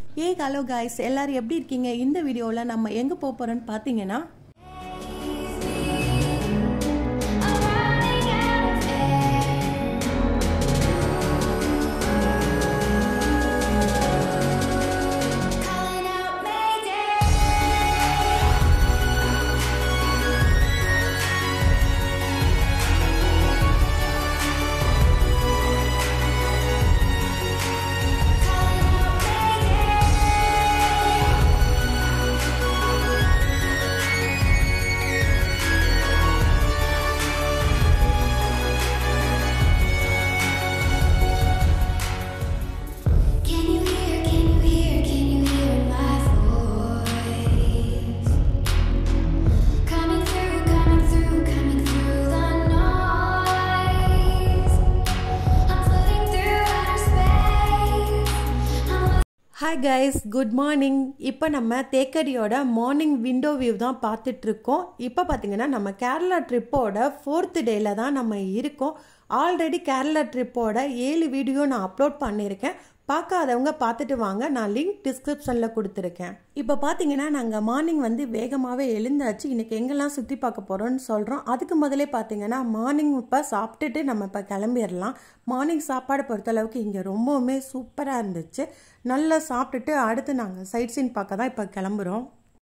ஏ hello guys எல்லாரும் எப்படி இருக்கீங்க இந்த வீடியோவில் நம்ம எங்கே போக போகிறோன்னு பார்த்தீங்கன்னா Calling out Mayday. Calling out Mayday. Can you hear, can you hear, can you hear my voice? Coming through, coming through, coming through the noise. I'm floating through outer space. I'm hi guys good morning இப்போ நம்ம தேக்கடியோட morning window view தான் பார்த்துட்டு இருக்கோம் இப்போ பார்த்தீங்கன்னா நம்ம Kerala ட்ரிப்போட fourth டேல தான் நம்ம இருக்கோம் ஆல்ரெடி கேரளா ட்ரிப்போட ஏழு வீடியோ நான் அப்லோட் பண்ணியிருக்கேன் பார்க்காதவங்க பார்த்துட்டு வாங்க நான் லிங்க் டிஸ்கிரிப்ஷனில் கொடுத்துருக்கேன் இப்போ பார்த்தீங்கன்னா நாங்கள் மார்னிங் வந்து வேகமாகவே எழுந்தாச்சு இன்னைக்கு எங்கெல்லாம் சுற்றி பார்க்க போகிறோம்னு சொல்கிறோம் அதுக்கு முதலே பார்த்தீங்கன்னா மார்னிங் இப்போ சாப்பிட்டுட்டு நம்ம இப்போ கிளம்பிடலாம் மார்னிங் சாப்பாடு பொறுத்தளவுக்கு இங்கே ரொம்பவுமே சூப்பராக இருந்துச்சு நல்லா சாப்பிட்டுட்டு அடுத்து நாங்கள் சைட் சீன் பார்க்க தான் இப்போ கிளம்புறோம்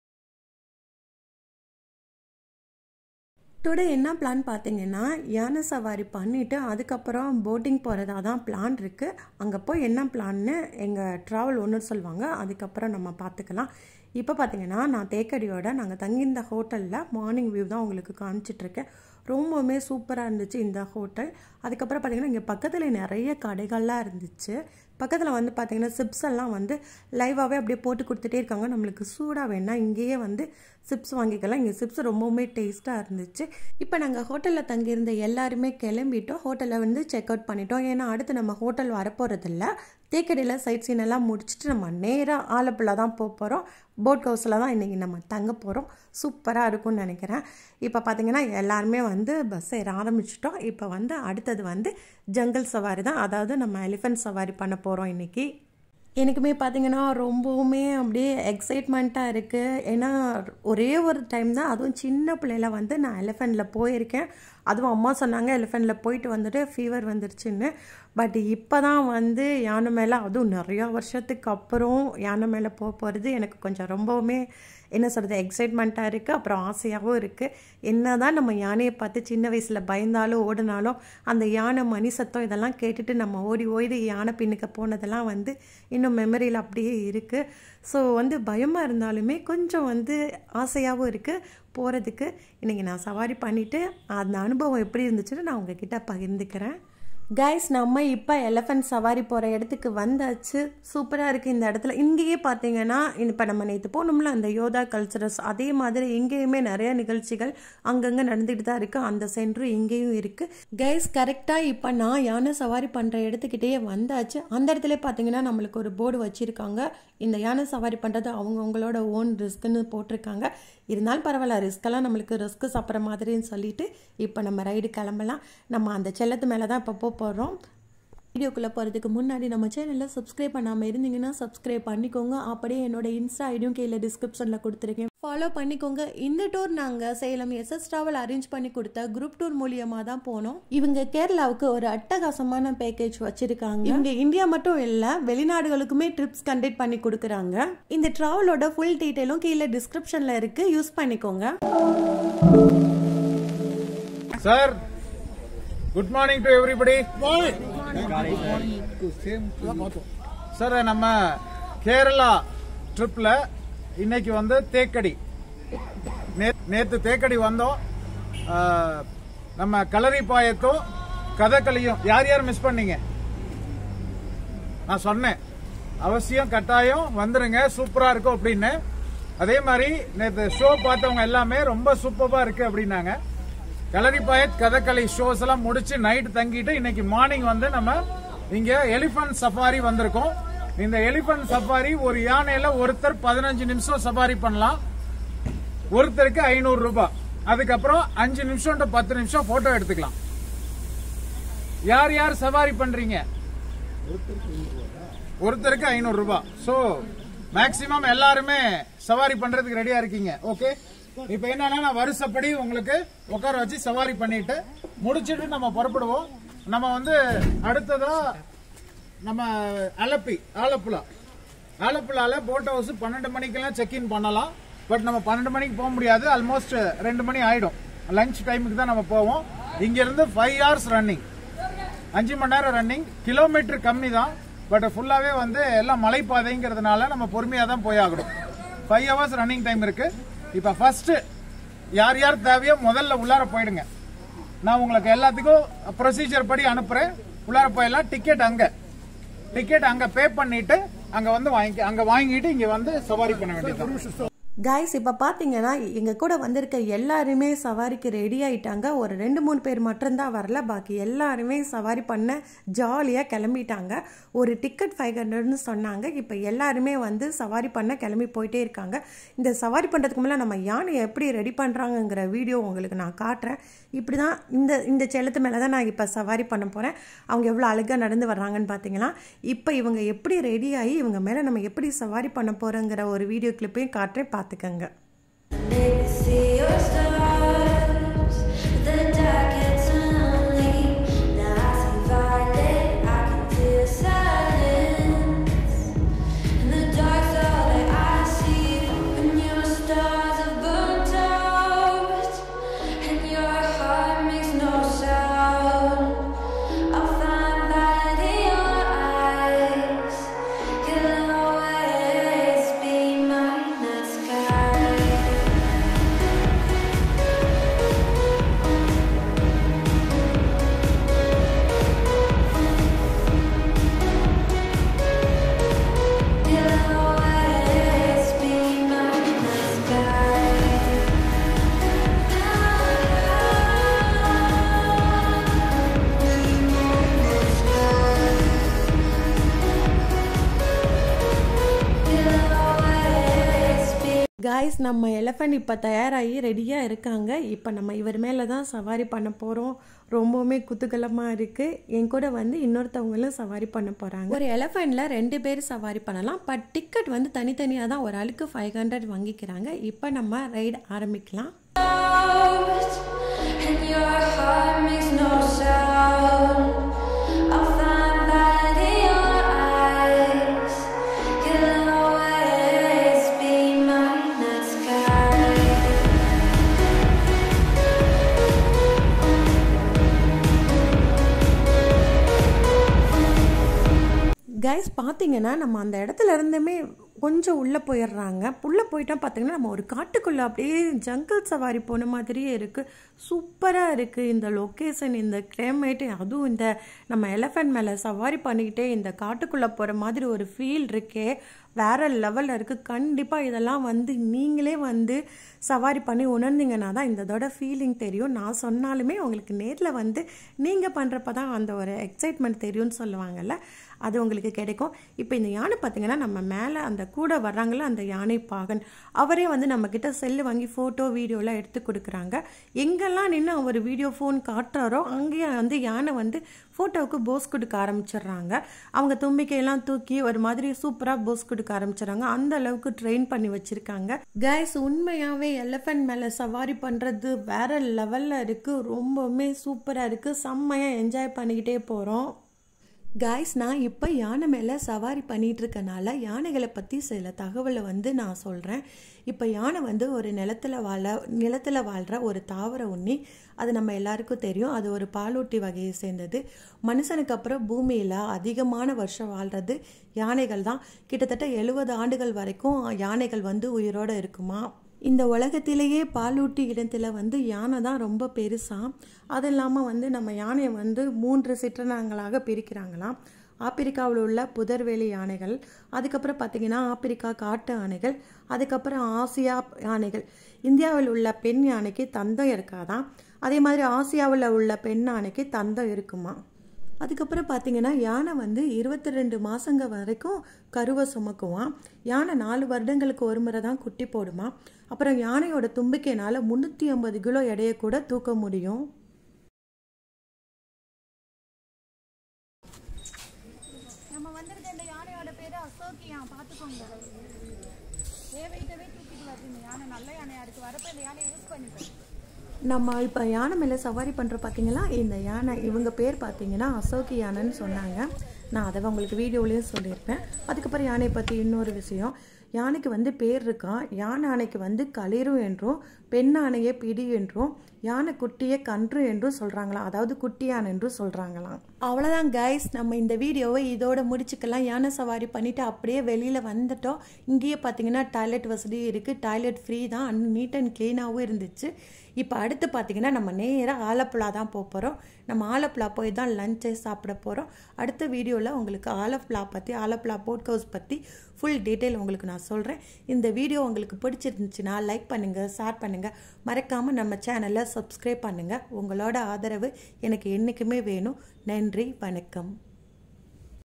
டுடே என்ன பிளான் பார்த்தீங்கன்னா யானை சவாரி பண்ணிவிட்டு அதுக்கப்புறம் போட்டிங் போகிறதா தான் பிளான் இருக்குது அங்கே போய் என்ன பிளான்னு எங்கள் ட்ராவல் ஒன்று சொல்லுவாங்க அதுக்கப்புறம் நம்ம பார்த்துக்கலாம் இப்போ பார்த்தீங்கன்னா நான் தேக்கடியோட நாங்கள் தங்கியிருந்த ஹோட்டலில் மார்னிங் வியூ தான் உங்களுக்கு காமிச்சிட்ருக்கேன் ரொம்பவுமே சூப்பராக இருந்துச்சு இந்த ஹோட்டல் அதுக்கப்புறம் பார்த்தீங்கன்னா இங்கே பக்கத்தில் நிறைய கடைகள்லாம் இருந்துச்சு பக்கத்தில் வந்து பார்த்தீங்கன்னா சிப்ஸ் எல்லாம் வந்து லைவாகவே அப்படியே போட்டு கொடுத்துட்டே இருக்காங்க நம்மளுக்கு சூடாக வேணால் இங்கேயே வந்து சிப்ஸ் வாங்கிக்கலாம் இங்கே சிப்ஸ் ரொம்பவுமே டேஸ்ட்டாக இருந்துச்சு இப்போ நாங்கள் ஹோட்டலில் தங்கியிருந்த எல்லாருமே கிளம்பிட்டோம் ஹோட்டலில் வந்து செக் அவுட் பண்ணிட்டோம் ஏன்னா அடுத்து நம்ம ஹோட்டல் வரப்போகிறதில்ல தேக்கடியில் சைட் சீன் எல்லாம் முடிச்சுட்டு நம்ம நேராக ஆலப்புழா தான் போக போகிறோம் போட் ஹவுஸில் தான் இன்றைக்கி நம்ம தங்க போகிறோம் சூப்பராக இருக்கும்னு நினைக்கிறேன் இப்போ பார்த்தீங்கன்னா எல்லாருமே வந்து பஸ் ஏற ஆரம்பிச்சிட்டோம் இப்போ வந்து அடுத்தது வந்து ஜங்கல் சவாரி தான் அதாவது நம்ம எலிஃபென்ட் சவாரி பண்ண போகிறோம் இன்றைக்கி எனக்குமே பார்த்தீங்கன்னா ரொம்பவுமே அப்படியே எக்ஸைட்மெண்ட்டாக இருக்குது ஏன்னா ஒரே ஒரு டைம் தான் அதுவும் சின்ன பிள்ளையில வந்து நான் எலிஃபெண்ட்டில் போயிருக்கேன் அதுவும் அம்மா சொன்னாங்க எலிஃபெண்ட்டில் போயிட்டு வந்துட்டு ஃபீவர் வந்துருச்சுன்னு பட் இப்போ தான் வந்து யானை மேலே அதுவும் நிறையா வருஷத்துக்கு அப்புறம் யானை மேலே போக போகிறது எனக்கு கொஞ்சம் ரொம்பவுமே என்ன சொல்கிறது எக்ஸைட்மெண்ட்டாக இருக்குது அப்புறம் ஆசையாகவும் இருக்குது என்ன தான் நம்ம யானையை பார்த்து சின்ன வயசில் பயந்தாலும் ஓடினாலும் அந்த யானை மணி சத்தம் இதெல்லாம் கேட்டுட்டு நம்ம ஓடி ஓடி யானை பின்னுக்க போனதெல்லாம் வந்து இன்னும் மெமரியில் அப்படியே இருக்குது ஸோ வந்து பயமாக இருந்தாலுமே கொஞ்சம் வந்து ஆசையாகவும் இருக்குது போகிறதுக்கு இன்றைக்கி நான் சவாரி பண்ணிவிட்டு அந்த அனுபவம் எப்படி இருந்துச்சுன்னு நான் உங்ககிட்ட பகிர்ந்துக்கிறேன் கைஸ் நம்ம இப்போ எலஃபண்ட் சவாரி போகிற இடத்துக்கு வந்தாச்சு சூப்பராக இருக்குது இந்த இடத்துல இங்கேயே பார்த்தீங்கன்னா இப்போ நம்ம நேற்று போனோம்ல அந்த யோதா கல்ச்சரல்ஸ் அதே மாதிரி இங்கேயுமே நிறைய நிகழ்ச்சிகள் அங்கங்கே நடந்துகிட்டு தான் இருக்குது அந்த சென்டரும் இங்கேயும் இருக்குது கைஸ் கரெக்டாக இப்போ நான் யானை சவாரி பண்ணுற இடத்துக்கிட்டேயே வந்தாச்சு அந்த இடத்துல பார்த்தீங்கன்னா நம்மளுக்கு ஒரு போர்டு வச்சுருக்காங்க இந்த யானை சவாரி பண்ணுறது அவங்கவுங்களோட ஓன் ரிஸ்க்குன்னு போட்டிருக்காங்க இருந்தாலும் பரவாயில்ல ரிஸ்க்கெல்லாம் நம்மளுக்கு ரிஸ்க்கு சாப்பிட்ற மாதிரின்னு சொல்லிட்டு இப்போ நம்ம ரைடு கிளம்பலாம் நம்ம அந்த செல்லத்து மேலே தான் இப்போ போக போகிறோம் வீடியோக்குள்ளே போகிறதுக்கு முன்னாடி நம்ம சேனலில் சப்ஸ்கிரைப் பண்ணாமல் இருந்தீங்கன்னா சப்ஸ்கிரைப் பண்ணிக்கோங்க அப்படியே என்னோட இன்ஸ்டா ஐடியும் கீழே டிஸ்கிரிப்ஷனில் கொடுத்துருக்கேன் ஃபாலோ பண்ணிக்கோங்க இந்த டூர் நாங்கள் சேலம் எஸ்எஸ் ட்ராவல் அரேஞ்ச் பண்ணி கொடுத்த குரூப் டூர் மூலியமாக தான் போனோம் இவங்க கேரளாவுக்கு ஒரு அட்டகாசமான பேக்கேஜ் வச்சிருக்காங்க இவங்க இந்தியா மட்டும் இல்லை வெளிநாடுகளுக்குமே ட்ரிப்ஸ் கண்டக்ட் பண்ணி கொடுக்குறாங்க இந்த ட்ராவலோட ஃபுல் டீட்டெயிலும் கீழே டிஸ்கிரிப்ஷனில் இருக்குது யூஸ் பண்ணிக்கோங்க sir good morning to everybody sir நம்ம கேரளா ட்ரிப்ல இன்னைக்கு வந்து தேக்கடி நே- நேத்து தேக்கடி வந்தோம் ஆ, நம்ம கலரி பாயத்தும் கதகளியும் யார் யார் மிஸ் பண்ணீங்க நான் சொன்னேன் அவசியம் கட்டாயம் வந்துருங்க சூப்பரா இருக்கும் அப்படின்னு அதே மாதிரி நேற்று ஷோ பார்த்தவங்க எல்லாமே ரொம்ப சூப்பரா இருக்கு அப்படின்னாங்க கலரி பாயத் கதகளி ஷோஸ் எல்லாம் முடிச்சு நைட் தங்கிட்டு இன்னைக்கு மார்னிங் வந்து நம்ம இங்க எலிபென்ட் சஃபாரி வந்திருக்கோம் இந்த எலிபென்ட் சஃபாரி ஒரு யானையில ஒருத்தர் பதினஞ்சு நிமிஷம் சஃபாரி பண்ணலாம் ஒருத்தருக்கு ஐநூறு ரூபாய் அதுக்கப்புறம் அஞ்சு நிமிஷம் to பத்து நிமிஷம் போட்டோ எடுத்துக்கலாம் யார் யார் சவாரி பண்றீங்க ஒருத்தருக்கு ஐநூறு ரூபாய் சோ மேக்சிமம் எல்லாருமே சவாரி பண்றதுக்கு ரெடியா இருக்கீங்க ஓகே இப்போ என்னன்னா நான் வருஷப்படி உங்களுக்கு உட்கார வச்சு சவாரி பண்ணிட்டு முடிச்சிட்டு நம்ம புறப்படுவோம் நம்ம வந்து அடுத்ததா நம்ம அலப்பி ஆலப்புழா ஆலப்புழால போட் ஹவுஸ் பன்னெண்டு மணிக்கெல்லாம் செக் இன் பண்ணலாம் பட் நம்ம பன்னெண்டு மணிக்கு போக முடியாது ஆல்மோஸ்ட் ரெண்டு மணி ஆயிடும் லஞ்ச் டைமுக்கு தான் நம்ம போவோம் இங்க இருந்து ஃபைவ் ஹவர்ஸ் ரன்னிங் அஞ்சு மணி நேரம் ரன்னிங் கிலோமீட்டர் கம்மி தான் பட் ஃபுல்லாவே வந்து எல்லாம் மலைப்பாதைங்கிறதுனால நம்ம பொறுமையா தான் போயாகணும் ஃபைவ் ஹவர்ஸ் ரன்னிங் டைம் இருக்கு இப்ப ஃபர்ஸ்ட் யார் யார் தேவையோ முதல்ல உள்ளார போயிடுங்க நான் உங்களுக்கு எல்லாத்துக்கும் ப்ரொசீஜர் படி அனுப்புறேன் உள்ளார போயிடலாம் டிக்கெட் அங்க டிக்கெட் அங்க பே பண்ணிட்டு அங்க வந்து வாங்கி அங்க வாங்கிட்டு இங்க வந்து சவாரி பண்ண வேண்டியது கைஸ் இப்போ பார்த்தீங்கன்னா எங்கள் கூட வந்திருக்க எல்லாருமே சவாரிக்கு ரெடி ஆயிட்டாங்க ஒரு ரெண்டு மூணு பேர் மட்டும்தான் வரல பாக்கி எல்லாருமே சவாரி பண்ண ஜாலியாக கிளம்பிட்டாங்க ஒரு டிக்கெட் ஃபைவ் ஹண்ட்ரட்னு சொன்னாங்க இப்போ எல்லாருமே வந்து சவாரி பண்ண கிளம்பி போயிட்டே இருக்காங்க இந்த சவாரி பண்ணுறதுக்கு முன்னாடி நம்ம யானை எப்படி ரெடி பண்ணுறாங்கங்கிற வீடியோ உங்களுக்கு நான் காட்டுறேன் இப்படி தான் இந்த இந்த செல்லத்து மேலே தான் நான் இப்போ சவாரி பண்ண போகிறேன் அவங்க எவ்வளோ அழகாக நடந்து வர்றாங்கன்னு பார்த்தீங்களா இப்போ இவங்க எப்படி ரெடி ஆகி இவங்க மேலே நம்ம எப்படி சவாரி பண்ண போகிறோங்கிற ஒரு வீடியோ கிளிப்பையும் காட்டுறேன் பார்த்துக்கங்க See your stars, the dark gets lonely. Now I see violet, I can feel silence. In the dark's all that I see. When your stars have burnt out, and your heart makes no sound. I'll find light in your eyes. You'll always be my night sky. You'll always be my night sky. You'll always be guys நம்ம elephant இப்போ தயாராகி ரெடியாக இருக்காங்க இப்போ நம்ம இவர் மேலே தான் சவாரி பண்ண போகிறோம் ரொம்பவுமே குதூகலமாக இருக்குது என் கூட வந்து இன்னொருத்தவங்களும் சவாரி பண்ண போகிறாங்க ஒரு எலஃபண்டில் ரெண்டு பேர் சவாரி பண்ணலாம் பட் டிக்கெட் வந்து தனித்தனியாக தான் ஒரு ஆளுக்கு ஃபைவ் ஹண்ட்ரட் வாங்கிக்கிறாங்க இப்போ நம்ம ரைடு ஆரம்பிக்கலாம் out, and your heart makes no sound. I'll find light in your eyes. You'll always be my night sky. Guys பார்த்தீங்கன்னா நம்ம அந்த இடத்துல இருந்துமே கொஞ்சம் உள்ளே போயிடுறாங்க உள்ளே போயிட்டா பார்த்தீங்கன்னா நம்ம ஒரு காட்டுக்குள்ளே அப்படியே ஜங்கிள் சவாரி போன மாதிரியே இருக்குது சூப்பராக இருக்குது இந்த லொக்கேஷன் இந்த கிளைமேட்டு அதுவும் இந்த நம்ம எலஃபண்ட் மேலே சவாரி பண்ணிக்கிட்டே இந்த காட்டுக்குள்ளே போகிற மாதிரி ஒரு ஃபீல் இருக்கே வேற லெவலில் இருக்குது கண்டிப்பாக இதெல்லாம் வந்து நீங்களே வந்து சவாரி பண்ணி உணர்ந்தீங்கன்னா தான் இந்த இதோட ஃபீலிங் தெரியும் நான் சொன்னாலுமே உங்களுக்கு நேரில் வந்து நீங்கள் பண்ணுறப்ப தான் அந்த ஒரு எக்ஸைட்மெண்ட் தெரியும்னு சொல்லுவாங்கல்ல அது உங்களுக்கு கிடைக்கும் இப்போ இந்த யானை பார்த்தீங்கன்னா நம்ம மேலே அந்த கூட வர்றாங்கல்ல அந்த யானை பாகன் அவரே வந்து நம்மக்கிட்ட செல்லு வாங்கி ஃபோட்டோ வீடியோலாம் எடுத்து கொடுக்குறாங்க எங்கெல்லாம் நின்று அவர் வீடியோ ஃபோன் காட்டுறாரோ அங்கேயே வந்து யானை வந்து ஃபோட்டோவுக்கு போஸ் கொடுக்க ஆரம்பிச்சிடுறாங்க அவங்க தும்பிக்கையெல்லாம் தூக்கி ஒரு மாதிரி சூப்பராக போஸ் கொடுக்க ஆரம்பிச்சிடுறாங்க அந்த அளவுக்கு ட்ரெயின் பண்ணி வச்சிருக்காங்க கைஸ் உண்மையாகவே எலிஃபண்ட் மேலே சவாரி பண்ணுறது வேற லெவலில் இருக்குது ரொம்பவுமே சூப்பராக இருக்குது செம்மையாக என்ஜாய் பண்ணிக்கிட்டே போகிறோம் காய்ஸ் நான் இப்போ யானை மேலே சவாரி பண்ணிட்டு இருக்கனால யானைகளை பற்றி சில தகவலை வந்து நான் சொல்கிறேன் இப்போ யானை வந்து ஒரு நிலத்தில் வாழ நிலத்தில் வாழ்கிற ஒரு தாவர உண்ணி அது நம்ம எல்லாருக்கும் தெரியும் அது ஒரு பாலூட்டி வகையை சேர்ந்தது மனுஷனுக்கு அப்புறம் பூமியில் அதிகமான வருஷம் வாழ்கிறது யானைகள் தான் கிட்டத்தட்ட எழுபது ஆண்டுகள் வரைக்கும் யானைகள் வந்து உயிரோடு இருக்குமா இந்த உலகத்திலேயே பாலூட்டி இடத்துல வந்து யானை தான் ரொம்ப பெருசாக அது இல்லாமல் வந்து நம்ம யானையை வந்து மூன்று சிற்றனங்களாக பிரிக்கிறாங்களாம் ஆப்பிரிக்காவில் உள்ள புதர்வெளி யானைகள் அதுக்கப்புறம் பார்த்தீங்கன்னா ஆப்பிரிக்கா காட்டு யானைகள் அதுக்கப்புறம் ஆசியா யானைகள் இந்தியாவில் உள்ள பெண் யானைக்கு தந்தம் இருக்காதான் அதே மாதிரி ஆசியாவில் உள்ள பெண் யானைக்கு தந்தம் இருக்குமா அதுக்கப்புறம் பார்த்தீங்கன்னா யானை வந்து இருபத்தி ரெண்டு மாசங்க வரைக்கும் கருவை சுமக்குவான் யானை நாலு வருடங்களுக்கு ஒரு முறை தான் குட்டி போடுமா அப்புறம் யானையோட தும்பிக்கையினால முந்நூற்றி ஐம்பது கிலோ எடையை கூட தூக்க முடியும் நம்ம வந்திருக்க இந்த யானையோட பேரு அசோக்கியா பாத்துக்கோங்க தேவையிட்டவே தூக்கிட்டு வருது இந்த யானை நல்ல யானையா இருக்கு வரப்ப இந்த யானையை யூஸ் பண்ணிப்பேன் நம்ம இப்போ யானை மேலே சவாரி பண்ணுற பார்த்தீங்களா இந்த யானை இவங்க பேர் பார்த்தீங்கன்னா அசோகி யானைன்னு சொன்னாங்க நான் அதை உங்களுக்கு வீடியோலேயும் சொல்லியிருப்பேன் அதுக்கப்புறம் யானையை பற்றி இன்னொரு விஷயம் யானைக்கு வந்து பேர் இருக்கான் யானை ஆணைக்கு வந்து களிரும் என்றும் பெண் ஆணையை பிடி என்றும் யானை குட்டியை கன்று என்றும் சொல்கிறாங்களாம் அதாவது குட்டி யானை என்றும் சொல்கிறாங்களாம் அவ்வளோதான் கைஸ் நம்ம இந்த வீடியோவை இதோட முடிச்சுக்கலாம் யானை சவாரி பண்ணிவிட்டு அப்படியே வெளியில் வந்துட்டோம் இங்கேயே பார்த்தீங்கன்னா டாய்லெட் வசதி இருக்குது டாய்லெட் ஃப்ரீ தான் அண்ட் நீட் அண்ட் க்ளீனாகவும் இருந்துச்சு இப்போ அடுத்து பார்த்தீங்கன்னா நம்ம நேராக ஆலப்புழா தான் போக போகிறோம் நம்ம ஆலப்புழா போய் தான் லஞ்சை சாப்பிட போகிறோம் அடுத்த வீடியோவில் உங்களுக்கு ஆலப்புழா பற்றி ஆலப்புழா போட் ஹவுஸ் பற்றி ஃபுல் டீட்டெயில் உங்களுக்கு நான் சொல்கிறேன் இந்த வீடியோ உங்களுக்கு பிடிச்சிருந்துச்சுன்னா லைக் பண்ணுங்கள் ஷேர் பண்ணுங்கள் மறக்காமல் நம்ம சேனலை சப்ஸ்கிரைப் பண்ணுங்கள் உங்களோட ஆதரவு எனக்கு என்றைக்குமே வேணும் நன்றி வணக்கம்